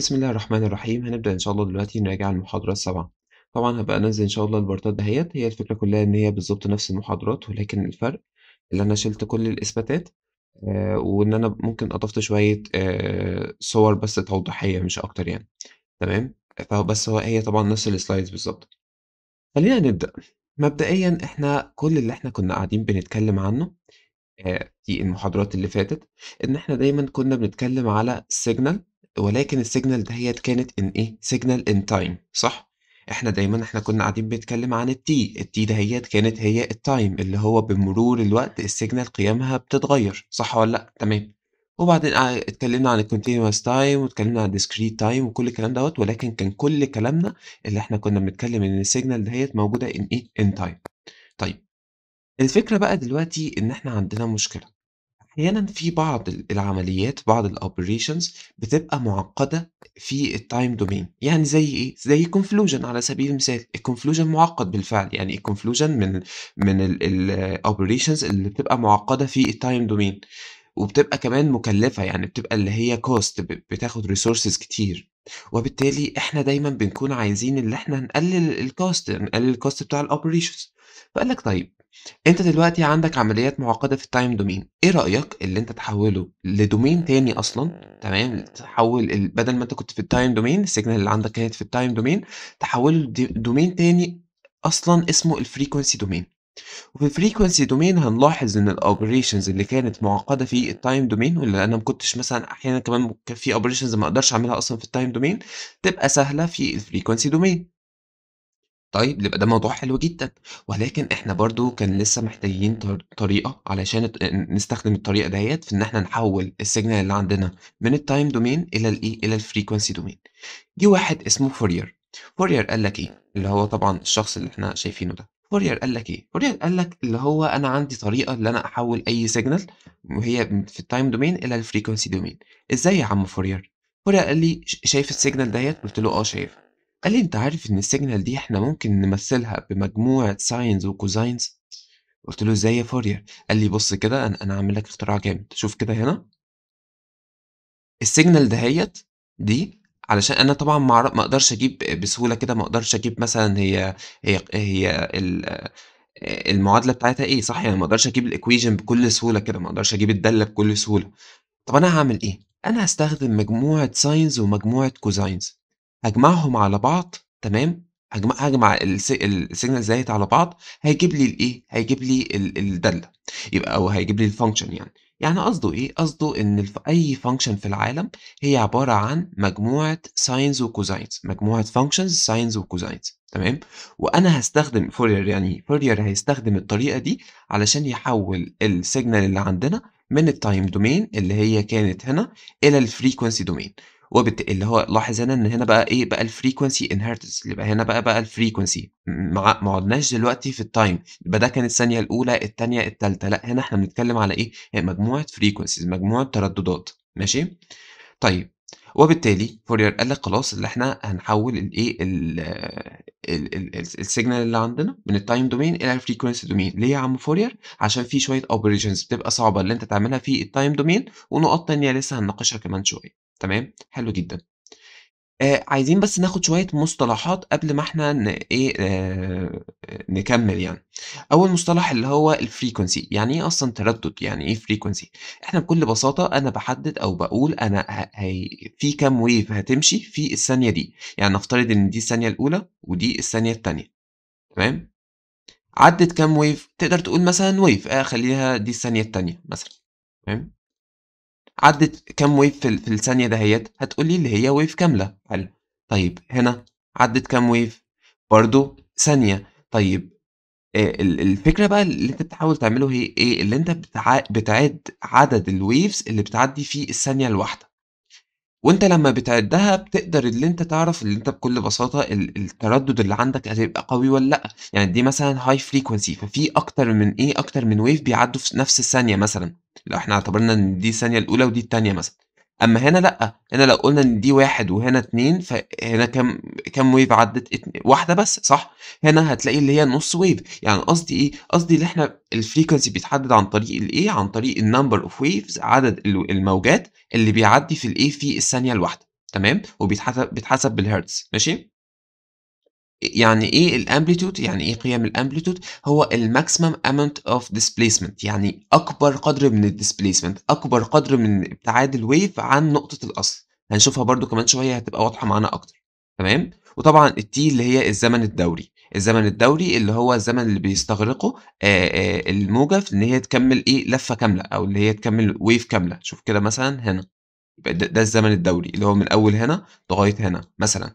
بسم الله الرحمن الرحيم، هنبدأ إن شاء الله دلوقتي نراجع المحاضرة السابعة، طبعًا هابقى أنزّل إن شاء الله البارتات دهيّة، هي الفكرة كلّها إن هي بالضبط نفس المحاضرات، ولكن الفرق اللي أنا شِلت كل الإثباتات آآ، وإن أنا ممكن أضفت شوية آآ، صور بس توضيحية مش أكتر يعني، تمام؟ فبس هو هي طبعًا نفس الslides بالضبط. خلّينا نبدأ، مبدئيًا إحنا كل اللي إحنا كنا قاعدين بنتكلم عنه آآ، في المحاضرات اللي فاتت، إن إحنا دايمًا كنا بنتكلم على signal ولكن الsignal دهيّة كانت in إيه، signal in time صح؟ إحنا دايمًا إحنا كنا قاعدين بنتكلم عن الT، الT دهيّة كانت هي الtime اللي هو بمرور الوقت الsignal قيمها بتتغيّر، صح والّا لأ؟ تمام، وبعدين قع اتكلمنا عن الcontinuous time واتكلمنا عن الdiscrete time وكل الكلام دوّة، ولكن كان كل كلامنا اللي إحنا كنا بنتكلم إن الsignal دهيّة موجودة in إيه، in time. طيب، الفكرة بقى دلوقتي إن إحنا عندنا مشكلة، أحيانًا في بعض ال العمليات بعض الoperations بتبقى معقّدة في الtime domain يعني زي إيه؟ زي convolution على سبيل المثال، الconvolution مُعقّد بالفعل، يعني الconvolution من من ال الoperations اللي بتبقى معقّدة في الtime domain وبتبقى كمان مُكلّفة، يعني بتبقى اللي هي cost ب بتاخد resources كتير، وبالتالي إحنا دايمًا بنكون عايزين اللي إحنا نقلل الcost نقلل الcost بتاع الoperations فقال لك طيب أنت دلوقتي عندك عمليات معقّدة في الtime domain إيه رأيك اللي أنت تحوّله لdomain تاني أصلًا تمام، تحوّل ال بدل ما أنت كنت في الtime domain الsignal اللي عندك كانت في الtime domain تحوّله لد domain تاني أصلًا اسمه الfrequency domain وفي الfrequency domain هنلاحظ إن الoperations اللي كانت معقّدة في الtime domain واللي أنا ما كنتش مثلًا أحيانًا كمان كان في operations ما أقدرش أعملها أصلًا في الtime domain تبقى سهلة في الfrequency domain. طيب يبقى ده موضوع حلو جدًا، ولكن إحنا برضه كان لسه محتاجين طر طريقة علشان ات نستخدم الطريقة دهيّة في إن إحنا نحوّل الsignal اللي عندنا من الtime domain إلى الإيه، إلى الfrequency domain. جه واحد اسمه Fourier، Fourier قال لك إيه، اللي هو طبعًا الشخص اللي إحنا شايفينه ده، Fourier قال لك إيه، Fourier قال لك اللي هو أنا عندي طريقة اللي أنا أحوّل أي signal وهي في الtime domain إلى الfrequency domain إزاي يا عم Fourier؟ Fourier قال لي: "ش شايف الsignal دهيّة؟" قُلت له: "آه شايفها." قال لي: "أنت عارف إن الsignal دي إحنا ممكن نمثّلها بمجموعة sines وcosines؟" قُلت له: "إزاي يا Fourier؟" قال لي: "بُص كده أنا أنا هاعمل لك اختراع جامد، شوف كده هنا." الsignal دهيّة دي علشان أنا طبعًا ما أعر ما أقدرش أجيب بسهولة كده ما أقدرش أجيب مثلًا هي هي ق هي ال آآ المعادلة بتاعتها إيه صح، يعني ما أقدرش أجيب الequation بكل سهولة كده، ما أقدرش أجيب الدالة بكل سهولة. طَب أنا هاعمل إيه، أنا هاستخدم مجموعة sines ومجموعة cosines هاجمعهم على بعض تمام، هاجم هاجمع الس الsignals ديّة على بعض هيجيب لي الإيه، هيجيب لي ال الدالة، يبقى أو هيجيب لي الfunction يعني. يعني قصده إيه، قصده إن الف أي function في العالم هي عبارة عن مجموعة sines وcosines مجموعة functions sines وcosines تمام، وأنا هاستخدم Fourier يعني Fourier هيستخدم الطريقة دي علشان يحوّل الsignal اللي عندنا من الtime domain اللي هي كانت هنا إلى الfrequency domain وبالت اللي هو لاحظ هنا إن هنا بقى إيه، بقى الfrequency inheritance يبقى هنا بقى بقى الfrequency م ما ما عُدناش دلوقتي في الtime يبقى ده كان الثانية الأولى، التانية، التالتة، لأ هنا إحنا بنتكلم على إيه، هي مجموعة frequencies مجموعة ترددات ماشي؟ طيب وبالتالي Fourier قال لك خلاص اللي إحنا هنحوّل الإيه، ال ال ال الس الsignal اللي عندنا من الtime domain إلى الfrequency domain ليه يا عم Fourier؟ عشان في شوية operations بتبقى صعبة اللي أنت تعملها في الtime domain ونقاط تانية لسه هنناقشها كمان شوية، تمام، حلو جدًا. آآ عايزين بس ناخد شوية مصطلحات قبل ما إحنا ن إيه، آآ نكمّل يعني. أول مصطلح اللي هو الfrequency يعني إيه أصلًا تردد، يعني إيه frequency؟ إحنا بكل بساطة أنا باحدد أو باقول أنا ه هي في كام wave هتمشي في الثانية دي، يعني نفترض إن دي الثانية الأولى ودي الثانية التانية تمام، عدِّت كام wave تقدر تقول مثلًا wave آآ خلّيها دي الثانية التانية مثلًا تمام. عدِّت كام wave في ال في الثانية دهيّة، هتقول لي اللي هي wave كاملة، حلو. طيب هنا عدِّت كام wave برضه ثانية، طيب آآ ال الفكرة بقى اللي أنت بتحاول تعمله هي إيه، اللي أنت بتع بتعِد عدد الwaves اللي بتعدّي في الثانية الواحدة. وأنت لمّا بتعدّها بتقدر اللي أنت تعرف اللي أنت بكل بساطة ال التردد اللي عندك هتبقى قوي والّا لأ، يعني دي مثلًا high frequency ففي أكتر من إيه، أكتر من wave بيعدّوا في نفس الثانية مثلًا، لو إحنا اعتبرنا إن دي الثانية الأولى ودي التانية مثلًا. أمّا هنا لأ، هنا لو قُلنا إن دي 1 وهنا 2 فهنا كام كام wave عدِّت اتن واحدة بس صح؟ هنا هتلاقي اللي هي نُص wave يعني قصدي إيه، قصدي اللي إحنا الfrequency بيتحدد عن طريق الإيه، عن طريق الnumber of waves عدد ال الموجات اللي بيعدّي في الإيه، في الثانية الواحدة تمام، وبيتحسب بيتحسب بالهرتز ماشي؟ يعني إيه الamplitude يعني إيه قيم الamplitude هو الmaximum amount of displacement يعني أكبر قدر من الdisplacement أكبر قدر من ابتعاد الwave عن نقطة الأصل، هنشوفها برضه كمان شوية هتبقى واضحة معانا أكتر تمام، وطبعًا الT اللي هي الزمن الدوري، الزمن الدوري اللي هو الزمن اللي بيستغرقه آآ آآ الموجة في إن هي تكمّل إيه لفة كاملة أو اللي هي تكمّل wave كاملة، شوف كده مثلًا هنا يبقى ده ده الزمن الدوري اللي هو من أول هنا لغاية هنا مثلًا.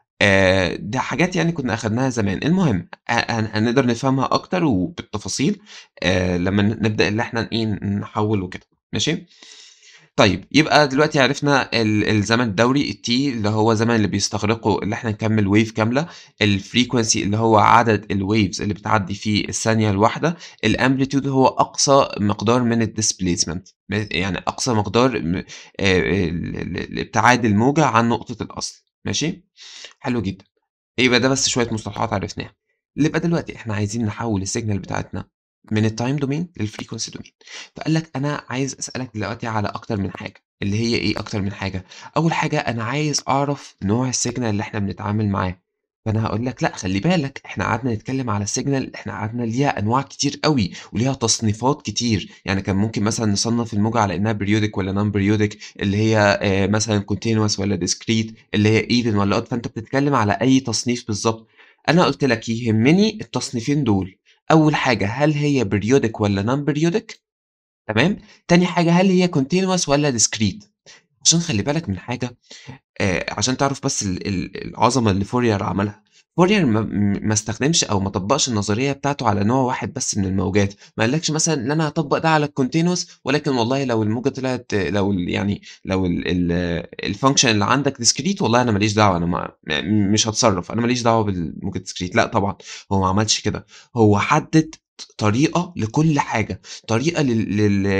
آآ دي حاجات يعني كنا أخدناها زمان، المهم ه هن هنقدر نفهمها أكتر وبالتفاصيل آآ لمّا ن نبدأ اللي إحنا إيه نحوّل وكده ماشي؟ طيب يبقى دلوقتي عرفنا ال الزمن الدوري الT اللي هو الزمن اللي بيستغرقه اللي إحنا نكمّل wave كاملة، الfrequency اللي هو عدد الwaves اللي بتعدّي في الثانية الواحدة، الamplitude هو أقصى مقدار من الdisplacement م يعني أقصى مقدار م آآ ال ال الابتعاد الموجة عن نقطة الأصل ماشي؟ حلو جدًا، يبقى ده بس شوية مصطلحات عرفناها، يبقى دلوقتي إحنا عايزين نحوّل الsignal بتاعتنا من الtime domain للfrequency domain فقال لك أنا عايز أسألك دلوقتي على أكتر من حاجة، اللي هي إيه أكتر من حاجة؟ أول حاجة أنا عايز أعرف نوع الsignal اللي إحنا بنتعامل معاه، فأنا هاقول لك لأ خلّي بالك إحنا قعدنا نتكلّم على الsignal إحنا قعدنا ليها أنواع كتير أوي وليها تصنيفات كتير، يعني كان ممكن مثلًا نصنّف الموجة على إنها periodic والّا non periodic اللي هي آآ مثلًا continuous والّا discrete اللي هي even والّا odd فأنت بتتكلّم على أي تصنيف بالضبط، أنا قُلت لك يهمني التصنيفين دول، أول حاجة هل هي periodic والّا non periodic تمام، تاني حاجة هل هي continuous والّا discrete عشان خلّي بالك من حاجة آآ عشان تعرف بس ال ال العظمة اللي فورير عملها، فورير ما ما استخدمش أو ما طبّقش النظرية بتاعته على نوع واحد بس من الموجات، ما قالكش مثلًا إن أنا هاطبّق ده على الcontinuous ولكن والله لو الموجة طلعت لو ال يعني لو ال ال الfunction اللي عندك discrete والله أنا ما ليش دعوة أنا ما م مش هاتصرّف، أنا ما ليش دعوة بالموجة discrete لأ طبعًا، هو ما عملش كده، هو حدد ط طريقة لكل حاجة، طريقة لل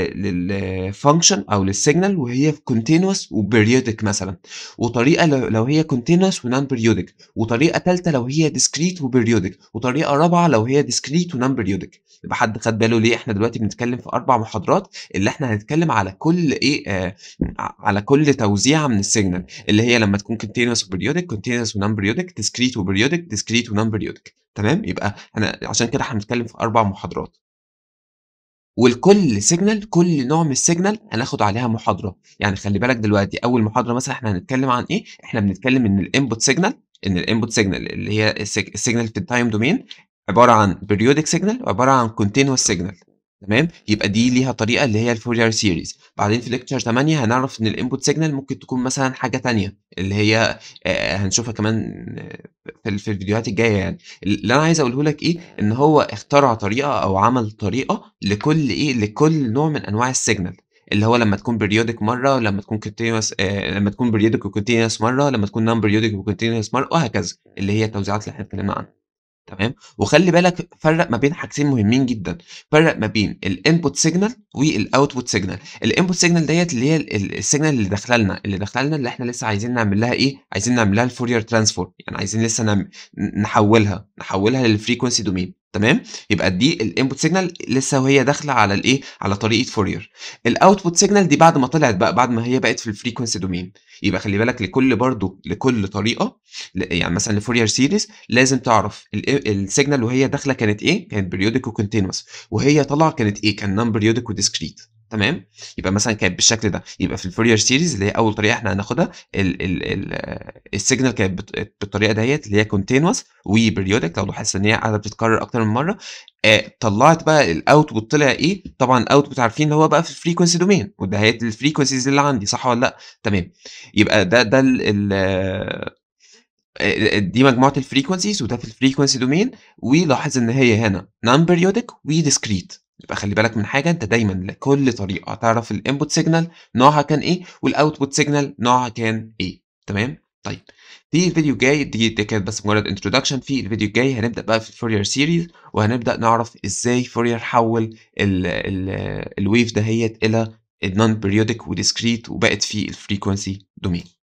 لل للfunction أو للsignal وهي continuous وperiodic مثلًا، وطريقة لو لو هي continuous وnon periodic، وطريقة تالتة لو هي discrete وperiodic، وطريقة رابعة لو هي discrete وnon periodic، يبقى حد خَد باله ليه إحنا دلوقتي بنتكلّم في 4 محاضرات اللي إحنا هنتكلّم على كل إيه آآ ع على كل توزيعة من الsignal اللي هي لمّا تكون continuous وperiodic، continuous وnon periodic، discrete وperiodic، discrete وnon periodic تمام، يبقى أنا عشان كده إحنا بنتكلّم في 4 محاضرات. ولكل signal كل نوع من الsignal هناخد عليها محاضرة، يعني خلّي بالك دلوقتي أول محاضرة مثلًا إحنا هنتكلّم عن إيه، إحنا بنتكلّم إن الinput signal إن الinput signal اللي هي السج الsignal في الtime domain عبارة عن periodic signal وعبارة عن continuous signal تمام، يبقى دي ليها طريقة اللي هي الFourier series بعدين في lecture 8 هنعرف إن الinput signal ممكن تكون مثلًا حاجة تانية اللي هي آآ هنشوفها كمان في ال في الفيديوهات الجاية يعني، اللي أنا عايز أقوله لك إيه، إن هو اخترع طريقة أو عمل طريقة لكل إيه، لكل نوع من أنواع الsignal اللي هو لمّا تكون periodic مرّة، لمّا تكون continuous آآ لمّا تكون periodic وcontinuous مرّة، لمّا تكون non periodic وcontinuous مرّة وهكذا، اللي هي التوزيعات اللي إحنا اتكلّمنا عنها تمام، وخلّي بالك فرّق ما بين حاجتين مهمين جدًا، فرّق ما بين الinput signal والoutput signal، الinput signal ديّة اللي هي ال الsignal اللي داخلة لنا، اللي داخلة لنا اللي إحنا لسه عايزين نعمل لها إيه، عايزين نعمل لها الFourier transform يعني عايزين لسه نعم ن نحوّلها، نحوّلها للfrequency domain تمام، يبقى دي الinput signal لسه وهي داخلة على الإيه، على طريقة Fourier الoutput signal دي بعد ما طلعت بقى، بعد ما هي بقت في الfrequency domain يبقى خلّي بالك لكل برضه لكل طريقة ل يعني مثلًا لFourier series لازم تعرف ال الsignal وهي داخلة كانت إيه، كانت periodic وcontinuous وهي طالعة كانت إيه، كان non periodic وdiscrete تمام، يبقى مثلًا كانت بالشكل ده، يبقى في الFourier series اللي هي أول طريقة إحنا هناخدها ال ال ال الsignal كانت بت بالطريقة ديّة اللي هي continuous وperiodic لو لاحظت إن هي قاعدة بتتكرر أكتر من مرّة آآ طلّعت بقى الoutput طلع إيه، طبعًا الoutput عارفين اللي هو بقى في الfrequency domain ودهيّة الfrequencies اللي عندي صح والّا لأ؟ تمام، يبقى ده ده ال ال آآ دي مجموعة الfrequencies وده في الfrequency domain ولاحظ إن هي هنا non periodic وdiscrete يبقى خلّي بالك من حاجة أنت دايمًا لكل طريقة تعرف الinput signal نوعها كان إيه والoutput signal نوعها كان إيه تمام، طيب في الفيديو الجاي دي دي كانت بس مجرد introduction في الفيديو الجاي هنبدأ بقى في الFourier series وهنبدأ نعرف إزاي Fourier حوّل ال ال الwave دهيّة إلى الnon periodic وdiscrete وبقت في الfrequency domain.